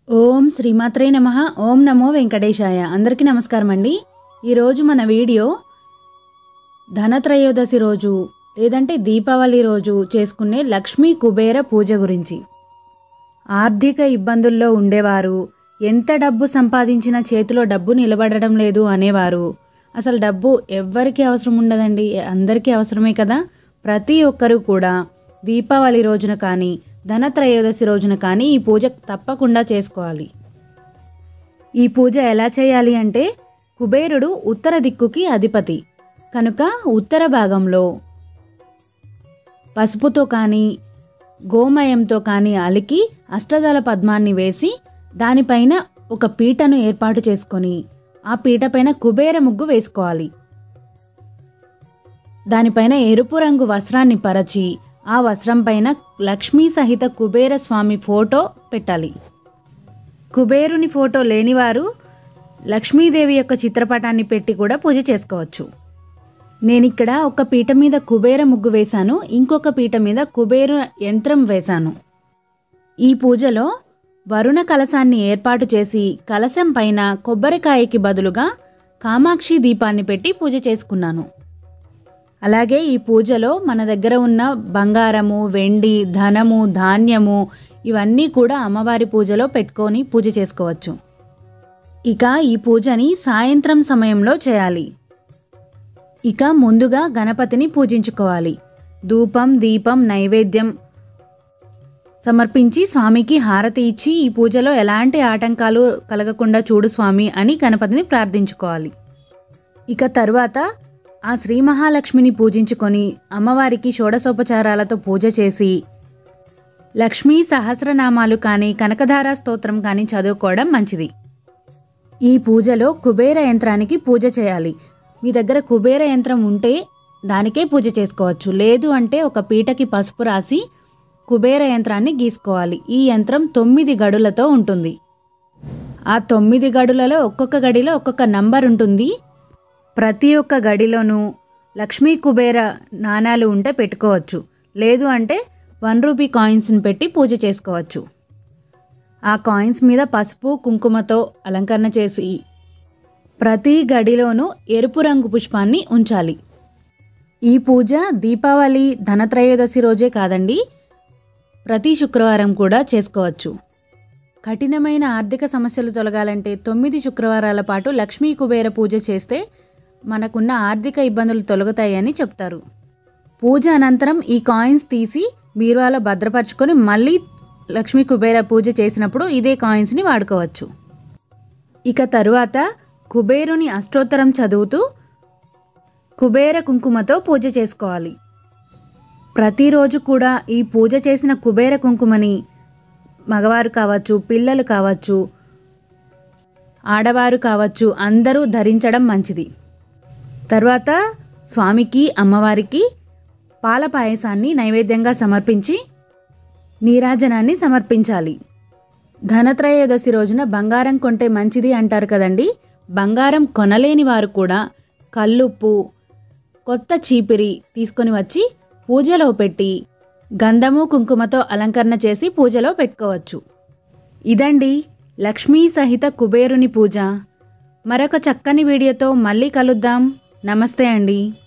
ఓం శ్రీమాత్రే నమ ఓం నమో వెంకటేశాయ అందరికీ నమస్కారం అండి ఈరోజు మన వీడియో ధనత్రయోదశి రోజు లేదంటే దీపావళి రోజు చేసుకునే లక్ష్మీ కుబేర పూజ గురించి ఆర్థిక ఇబ్బందుల్లో ఉండేవారు ఎంత డబ్బు సంపాదించినా చేతిలో డబ్బు నిలబడడం లేదు అనేవారు అసలు డబ్బు ఎవ్వరికి అవసరం ఉండదండి అందరికీ అవసరమే కదా ప్రతి ఒక్కరూ కూడా దీపావళి రోజున కానీ ధనత్రయోదశి రోజున కానీ ఈ పూజ తప్పకుండా చేసుకోవాలి ఈ పూజ ఎలా చేయాలి అంటే కుబేరుడు ఉత్తర దిక్కుకి అధిపతి కనుక ఉత్తర భాగంలో పసుపుతో కానీ గోమయంతో కానీ అలికి అష్టదళ పద్మాన్ని వేసి దానిపైన ఒక పీటను ఏర్పాటు చేసుకొని ఆ పీట పైన కుబేర ముగ్గు వేసుకోవాలి దానిపైన ఎరుపు రంగు వస్త్రాన్ని పరచి ఆ వస్త్రం పైన లక్ష్మీ సహిత కుబేర స్వామి ఫోటో పెట్టాలి కుబేరుని ఫోటో లేనివారు లక్ష్మీదేవి యొక్క చిత్రపటాన్ని పెట్టి కూడా పూజ చేసుకోవచ్చు నేను ఇక్కడ ఒక పీట మీద కుబేర ముగ్గు వేశాను ఇంకొక పీట మీద కుబేర యంత్రం వేశాను ఈ పూజలో వరుణ కలశాన్ని ఏర్పాటు చేసి కలశం పైన కొబ్బరికాయకి బదులుగా కామాక్షి దీపాన్ని పెట్టి పూజ చేసుకున్నాను అలాగే ఈ పూజలో మన దగ్గర ఉన్న బంగారము వెండి ధనము ధాన్యము ఇవన్నీ కూడా అమ్మవారి పూజలో పెట్టుకొని పూజ చేసుకోవచ్చు ఇక ఈ పూజని సాయంత్రం సమయంలో చేయాలి ఇక ముందుగా గణపతిని పూజించుకోవాలి ధూపం దీపం నైవేద్యం సమర్పించి స్వామికి హారతి ఇచ్చి ఈ పూజలో ఎలాంటి ఆటంకాలు కలగకుండా చూడు స్వామి అని గణపతిని ప్రార్థించుకోవాలి ఇక తరువాత ఆ శ్రీ మహాలక్ష్మిని పూజించుకొని అమ్మవారికి షోడశోపచారాలతో పూజ చేసి లక్ష్మీ సహస్రనామాలు కానీ కనకధార స్తోత్రం కానీ చదువుకోవడం మంచిది ఈ పూజలో కుబేర యంత్రానికి పూజ చేయాలి మీ దగ్గర కుబేర యంత్రం ఉంటే దానికే పూజ చేసుకోవచ్చు లేదు అంటే ఒక పీటకి పసుపు రాసి కుబేర యంత్రాన్ని గీసుకోవాలి ఈ యంత్రం తొమ్మిది గడులతో ఉంటుంది ఆ తొమ్మిది గడులలో ఒక్కొక్క గడిలో ఒక్కొక్క నంబర్ ఉంటుంది ప్రతి ఒక్క గడిలోనూ లక్ష్మీ కుబేర నాణాలు ఉంటే పెట్టుకోవచ్చు లేదు అంటే వన్ రూపీ కాయిన్స్ని పెట్టి పూజ చేసుకోవచ్చు ఆ కాయిన్స్ మీద పసుపు కుంకుమతో అలంకరణ చేసి ప్రతి గడిలోనూ ఎరుపు రంగు పుష్పాన్ని ఉంచాలి ఈ పూజ దీపావళి ధనత్రయోదశి రోజే కాదండి ప్రతి శుక్రవారం కూడా చేసుకోవచ్చు కఠినమైన ఆర్థిక సమస్యలు తొలగాలంటే తొమ్మిది శుక్రవారాల పాటు లక్ష్మీ కుబేర పూజ చేస్తే మనకున్న ఆర్థిక ఇబ్బందులు తొలగుతాయని చెప్తారు పూజ అనంతరం ఈ కాయిన్స్ తీసి బీరువాలో భద్రపరచుకొని మళ్ళీ లక్ష్మీ కుబేర పూజ చేసినప్పుడు ఇదే కాయిన్స్ని వాడుకోవచ్చు ఇక తరువాత కుబేరుని అష్టోత్తరం చదువుతూ కుబేర కుంకుమతో పూజ చేసుకోవాలి ప్రతిరోజు కూడా ఈ పూజ చేసిన కుబేర కుంకుమని మగవారు కావచ్చు పిల్లలు కావచ్చు ఆడవారు కావచ్చు అందరూ ధరించడం మంచిది తర్వాత స్వామికి అమ్మవారికి పాల పాయసాన్ని నైవేద్యంగా సమర్పించి నీరాజనాన్ని సమర్పించాలి ధనత్రయోదశి రోజున బంగారం కొంటే మంచిది అంటారు కదండి బంగారం కొనలేని వారు కూడా కల్లుప్పు కొత్త చీపిరి తీసుకొని వచ్చి పూజలో పెట్టి గంధము కుంకుమతో అలంకరణ చేసి పూజలో పెట్టుకోవచ్చు ఇదండి లక్ష్మీ సహిత కుబేరుని పూజ మరొక చక్కని వీడియోతో మళ్ళీ కలుద్దాం నమస్తే అండి